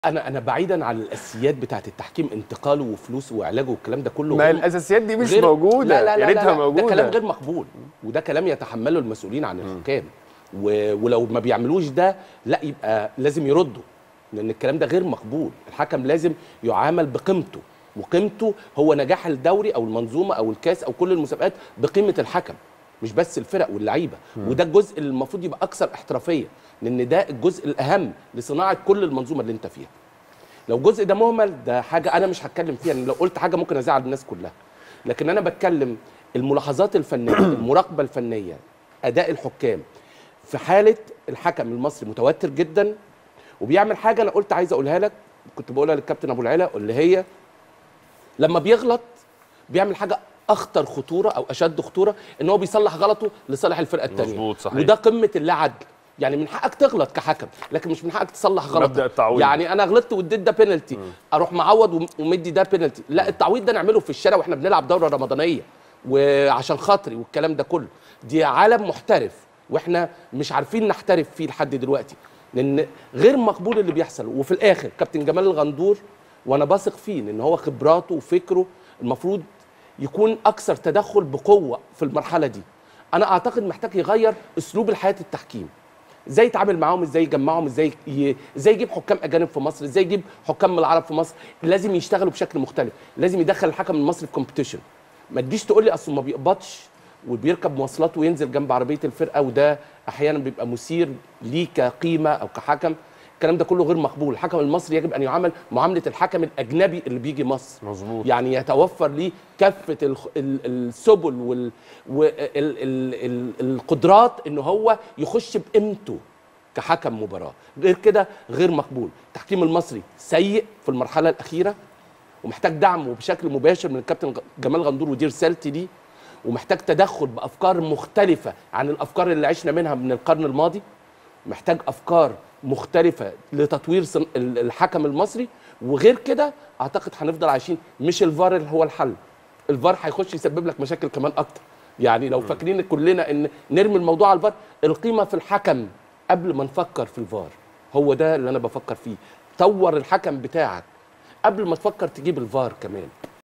انا انا بعيدا عن الاساسيات بتاعه التحكيم انتقاله وفلوسه وعلاجه والكلام ده كله ما غير- الاساسيات دي مش غير- موجوده لا لا لا يا ريتها لا لا، موجوده ده كلام غير مقبول وده كلام يتحمله المسؤولين عن الحكام و... ولو ما بيعملوش ده لا يبقى لازم يردوا لان الكلام ده غير مقبول الحكم لازم يعامل بقيمته وقيمته هو نجاح الدوري او المنظومه او الكاس او كل المسابقات بقيمه الحكم مش بس الفرق واللعيبه وده الجزء اللي المفروض يبقى اكثر احترافيه لان ده الجزء الاهم لصناعه كل المنظومه اللي انت فيها لو الجزء ده مهمل ده حاجه انا مش هتكلم فيها لأن لو قلت حاجه ممكن ازعل الناس كلها لكن انا بتكلم الملاحظات الفنيه المراقبه الفنيه اداء الحكام في حاله الحكم المصري متوتر جدا وبيعمل حاجه انا قلت عايز اقولها لك كنت بقولها للكابتن ابو العلا اللي هي لما بيغلط بيعمل حاجه اخطر خطوره او اشد خطوره ان هو بيصلح غلطه لصالح الفرقه الثانيه مظبوط، صحيح. وده قمه اللا عدل يعني من حقك تغلط كحكم لكن مش من حقك تصلح غلط مبدأ التعويض. يعني انا غلطت واديت ده بينالتي اروح معوض وم- ومدي ده بينالتي لا التعويض ده نعمله في الشارع واحنا بنلعب دوره رمضانيه وعشان خاطري والكلام ده كله دي عالم محترف واحنا مش عارفين نحترف فيه لحد دلوقتي لان غير مقبول اللي بيحصل وفي الاخر كابتن جمال الغندور وانا باثق فيه لان هو خبراته وفكره المفروض يكون اكثر تدخل بقوه في المرحله دي انا اعتقد محتاج يغير اسلوب الحياه التحكيم ازاي يتعامل معاهم ازاي يجمعهم ازاي ي... ازاي يجيب حكام اجانب في مصر ازاي يجيب حكام من العرب في مصر لازم يشتغلوا بشكل مختلف لازم يدخل الحكم المصري في كومبيتيشن ما تجيش تقول لي اصل ما بيقبضش وبيركب مواصلات وينزل جنب عربيه الفرقه وده احيانا بيبقى مثير ليه كقيمه او كحكم الكلام ده كله غير مقبول الحكم المصري يجب ان يعامل معامله الحكم الاجنبي اللي بيجي مصر مظبوط. يعني يتوفر ليه كافه الخ- ال- السبل وال وال- ال- ال- القدرات ان هو يخش بقيمته كحكم مباراه غير كده غير مقبول التحكيم المصري سيء في المرحله الاخيره ومحتاج دعمه بشكل مباشر من الكابتن جمال غندور ودي رسالتي ليه ومحتاج تدخل بافكار مختلفه عن الافكار اللي عشنا منها من القرن الماضي محتاج افكار مختلفه لتطوير صن- ال- الحكم المصري وغير كده اعتقد هنفضل عايشين مش الفار اللي هو الحل الفار هيخش يسبب لك مشاكل كمان اكتر يعني لو فاكرين كلنا ان نرمي الموضوع على الفار القيمه في الحكم قبل ما نفكر في الفار هو ده اللي انا بفكر فيه طور الحكم بتاعك قبل ما تفكر تجيب الفار كمان